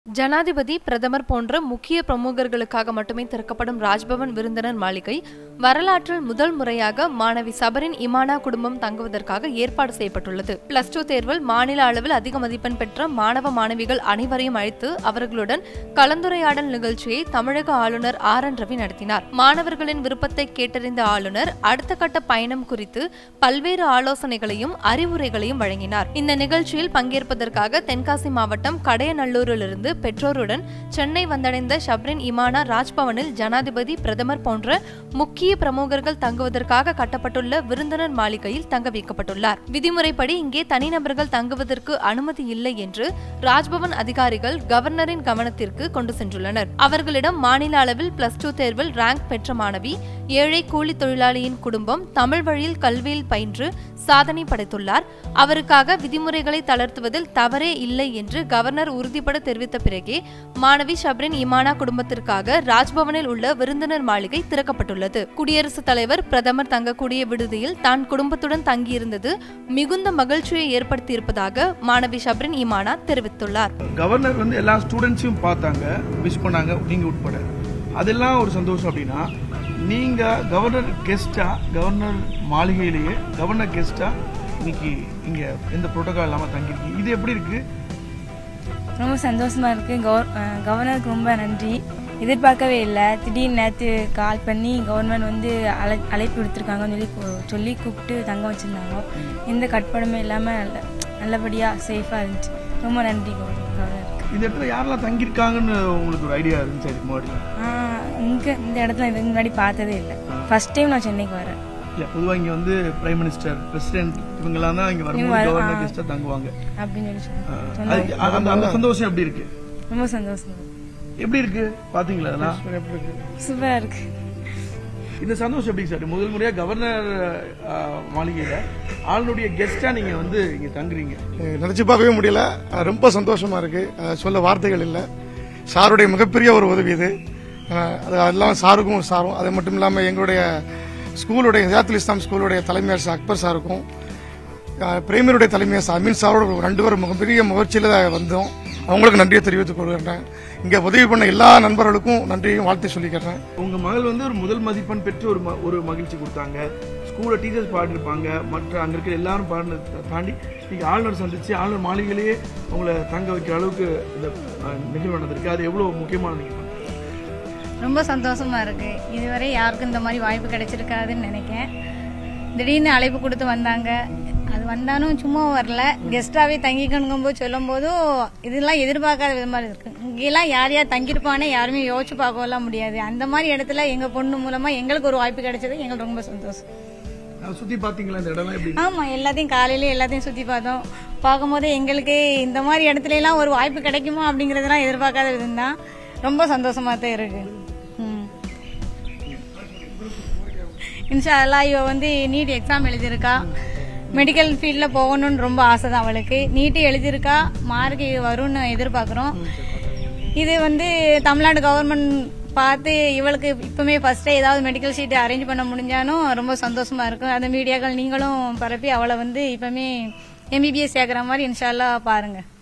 ஜனாதிபதி பிரதமர் போன்ற முக்கிய பிரமுகர்களுக்காக மட்டுமே திறக்கப்படும் ராஜ்பவன் விருந்தினர் மாளிகை வரலாற்றில் முதல் முறையாக மாணவி சபரின் இமானா குடும்பம் தங்குவதற்காக ஏற்பாடு செய்யப்பட்டுள்ளது பிளஸ் டூ தேர்வில் மாநில அளவில் அதிக மதிப்பெண் பெற்ற மாணவ மாணவிகள் அனைவரையும் அழைத்து அவர்களுடன் கலந்துரையாடல் நிகழ்ச்சியை தமிழக ஆளுநர் ஆர் என் ரவி நடத்தினார் மாணவர்களின் விருப்பத்தை கேட்டறிந்த ஆளுநர் அடுத்த கட்ட பயணம் குறித்து பல்வேறு ஆலோசனைகளையும் அறிவுரைகளையும் வழங்கினார் இந்த நிகழ்ச்சியில் பங்கேற்பதற்காக தென்காசி மாவட்டம் கடையநல்லூரிலிருந்து பெற்றோருடன் சென்னை வந்தடைந்த ஷப்ரின் இமானா ராஜ்பவனில் ஜனாதிபதி பிரதமர் போன்ற முக்கிய பிரமுகர்கள் தங்குவதற்காக கட்டப்பட்டுள்ள விருந்தினர் மாளிகையில் தங்க வைக்கப்பட்டுள்ளார் விதிமுறைப்படி இங்கே தனிநபர்கள் தங்குவதற்கு அனுமதி இல்லை என்று ராஜ்பவன் அதிகாரிகள் கவர்னரின் கவனத்திற்கு கொண்டு சென்றுள்ளனர் அவர்களிடம் மாநில அளவில் பிளஸ் டூ தேர்வில் ரேங்க் பெற்ற மாணவி ஏழை கூலி தொழிலாளியின் குடும்பம் தமிழ் வழியில் கல்வியில் பயின்று சாதனை படைத்துள்ளார் அவருக்காக விதிமுறைகளை தளர்த்துவதில் தவறே இல்லை என்று கவர்னர் உறுதிபட தெரிவித்த பிறகே மாணவி ஷப்ரின் இமானா குடும்பத்திற்காக ராஜ்பவனில் உள்ள விருந்தினர் மாளிகை திறக்கப்பட்டுள்ளது குடியரசுத் தலைவர் பிரதமர் தங்கக்கூடிய விடுதியில் தான் குடும்பத்துடன் தங்கியிருந்தது மிகுந்த மகிழ்ச்சியை ஏற்படுத்தியிருப்பதாக மாணவி ஷப்ரின் இமானா தெரிவித்துள்ளார் கவர்னர் வந்து எல்லா ஸ்டூடெண்ட்ஸையும் பார்த்தாங்க விஷ் பண்ணாங்க நீங்க உட்பட அதெல்லாம் ஒரு சந்தோஷம் அப்படின்னா நீங்க கவர்னர் கெஸ்டா கவர்னர் மாளிகையிலேயே கவர்னர் கெஸ்டா இன்னைக்கு இங்க எந்த புரோட்டோகால் இல்லாம தங்கியிருக்கீங்க இது எப்படி இருக்கு ரொம்ப சந்தோஷமா இருக்கு கவர் அஹ் கவர்னருக்கு ரொம்ப நன்றி எதிர்பார்க்கவே இல்லை திடீர்னு நேற்று கால் பண்ணி கவர்மெண்ட் வந்து அழை அழைப்பு விடுத்திருக்காங்கன்னு சொல்லி கூ- சொல்லி கூப்பிட்டு தங்க வச்சிருந்தாங்க எந்த கட்படமே இல்லாமல் நல்ல நல்லபடியாக சேஃபாக இருந்துச்சு ரொம்ப நன்றி கவர்னர் கவர்னருக்கு இந்த இடத்துல யாரெல்லாம் தங்கியிருக்காங்கன்னு உங்களுக்கு ஒரு ஐடியா இருந்துச்சு அதுக்கு முன்னாடி இங்கே இந்த இடத்துல இதுக்கு முன்னாடி பார்த்ததே இல்லை ஃபர்ஸ்ட் டைம் நான் சென்னைக்கு வரேன் இல்ல பொதுவா இங்க வந்து பிரைம் மினிஸ்டர் பிரசிடென்ட் இவங்கெல்லாம் தான் இங்க வரும்போது வரு- கவர்னர் ஆ. கெஸ்டா தங்குவாங்க அப்படின்னு சொல்லி ஆ, சொன்னாங்க அதுக்கு அந்த- அந்த அந்த சந்தோஷம் எப்படி இருக்கு ரொம்ப சந்தோஷம் எப்படி இருக்கு பாத்தீங்களா அதெல்லாம் சூப்பராக இருக்கு இந்த சந்தோஷம் எப்படி சார் முதல் முறையா கவர்னர் ஆ, மாளிகையில ஆளுடைய கெஸ்டா நீங்க வந்து இங்க தங்குறீங்க நினைச்சு பார்க்கவே முடியல அஹ் ரொம்ப சந்தோஷமா இருக்கு அஹ் சொல்ல வார்த்தைகள் இல்லை சாருடைய மிகப்பெரிய ஒரு உதவி இது அஹ் அது எல்லாம் சாருக்கும் சாரும் அது மட்டும் இல்லாமல் எங்களுடைய ஸ்கூலுடைய ஹிதாத்துல் இஸ்லாம் ஸ்கூலுடைய தலைமை ஆசிரியர் அக்பர் சாருக்கும் அஹ் பிரைமரியுடைய தலைமை ஆசிரியர் அமீன் சாரோட ரெண்டு பேரும் மிகப்பெரிய முயற்சியில் வந்தோம் அவங்களுக்கு நன்றியை தெரிவித்துக் கொள்கிறேன் இங்கே உதவி பண்ண எல்லா நண்பர்களுக்கும் நன்றியையும் வாழ்த்து சொல்லிக்கிறேன் உங்க மகள் வந்து ஒரு முதல் மதிப்பெண் பெற்று ஒரு ம- ஒரு மகிழ்ச்சி கொடுத்தாங்க ஸ்கூல்ல டீச்சர்ஸ் பாடிருப்பாங்க மற்ற அங்க இருக்கிற எல்லாரும் பாடினதை தாண்டி நீங்க ஆளுநர் சந்திச்சு ஆளுநர் மாளிகையிலேயே உங்களை தங்க வைக்கிற அளவுக்கு இந்த ஆ, நிகழ்வு நடந்திருக்கு அது எவ்வளவு முக்கியமான நீங்க ரொம்ப சந்தோஷமா இருக்கு இதுவரை யாருக்கும் இந்த மாதிரி வாய்ப்பு கிடைச்சிருக்காதுன்னு நினைக்கிறேன் திடீர்னு அழைப்பு கொடுத்து வந்தாங்க அது வந்தாலும் சும்மா வரல கெஸ்டாவே தங்கிக்கணுங்கும் போது சொல்லும் போதும் இதெல்லாம் எதிர்பார்க்காத விதமா இருக்கு இங்கெல்லாம் யார் யார் தங்கியிருப்பானே யாருமே யோசிச்சு பார்க்கலாம் முடியாது அந்த மாதிரி இடத்துல எங்க பொண்ணு மூலமா எங்களுக்கு ஒரு வாய்ப்பு கிடைச்சது எங்களுக்கு ரொம்ப சந்தோஷம் ஆ, சுத்தி பாத்தீங்களா இந்த இடம்லாம் எப்படி ஆமா எல்லாத்தையும் காலையில எல்லாத்தையும் சுத்தி பார்த்தோம் பார்க்கும்போது எங்களுக்கு இந்த மாதிரி இடத்துல எல்லாம் ஒரு வாய்ப்பு கிடைக்குமா அப்படிங்கறதெல்லாம் எதிர்பார்க்காத விதம் தான் ரொம்ப சந்தோஷமா தான் இருக்கு ம். இன்ஷா அல்லாஹ் இவ வந்து நீட் எக்ஸாம் எழுதியிருக்கா மெடிக்கல் ஃபீல்டில் போகணும்னு ரொம்ப ஆசை தான் அவளுக்கு நீட்டு எழுதியிருக்கா மார்க் வரும்னு எதிர்பார்க்குறோம் இது வந்து தமிழ்நாடு கவர்மெண்ட் பார்த்து இவளுக்கு இப்பவுமே ஃபர்ஸ்டே ஏதாவது மெடிக்கல் ஷீட் அரேஞ்ச் பண்ண முடிஞ்சாலும் ரொம்ப சந்தோஷமா இருக்கும் அந்த மீடியாக்கள் நீங்களும் பரப்பி அவளை வந்து இப்பவுமே எம்பிபிஎஸ் சேர்க்குற மாதிரி இன்ஷால்லா பாருங்க